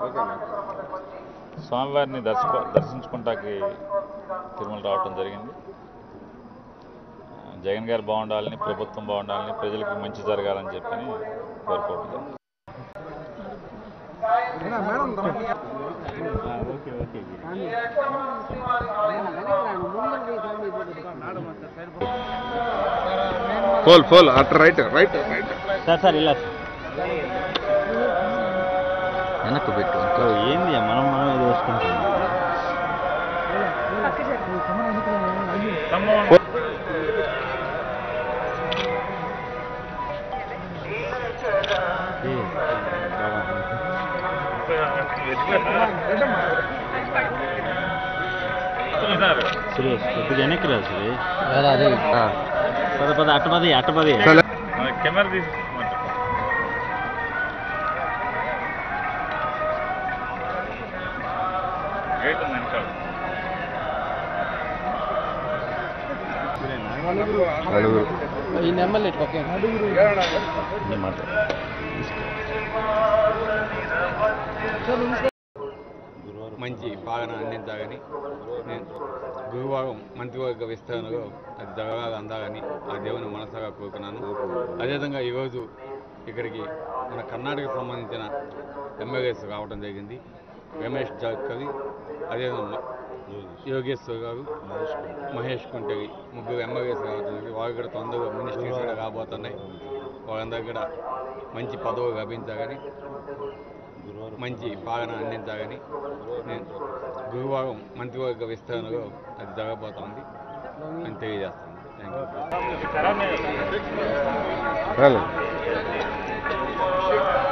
స్వామివారిని దర్శక దర్శించుకుంటాకి తిరుమల రావటం జరిగింది ఆ, జగన్ గారు బాగుండాలని ప్రభుత్వం బాగుండాలని ప్రజలకి మంచి జరగాలని చెప్పని కోరుకోవటం జరిగింది ఫోల్ ఫోల్ అట్ right right right sir sir ఇలా వెనక్కు పెట్టు ఏంది మనం మనం ఇది వేసుకుంటాం సురేష్ కొద్దిగా వెనక్కి రా సురేష్ పద పద అట్ట పది అట్ట పది కెమెరా తీసి గేట్ ఉంది వెనకాల. నలుగురు ఈ నెంబర్ ఓకే మాట మంచి పాలన అందించాలని నేను గురువారం మంత్రివర్గ విస్తరణలో అది జరగాలి అందాలని ఆ దేవుని మనసాగా కోరుకున్నాను అదేవిధంగా ఈరోజు ఇక్కడికి మన కర్ణాటకకు సంబంధించిన ఎమ్మెల్యేస్ రావడం జరిగింది రమేష్ జాక్కవి అదేవిధంగా యోగేశ్వర్ గారు మహేష్ కుంటగి ముగ్గురు ఎమ్మెల్యేస్ రావడం జరిగింది వాళ్ళు కూడా తొందరగా మినిస్ట్రీస్ కూడా రాబోతున్నాయి వాళ్ళందరూ కూడా మంచి పదవులు లభించాలని మంచి పాలన అందించాలని నేను గురువారం మంత్రివర్గ విస్తరణలో అది జరగబోతోంది అని తెలియజేస్తాను థ్యాంక్ యూ రాలేదు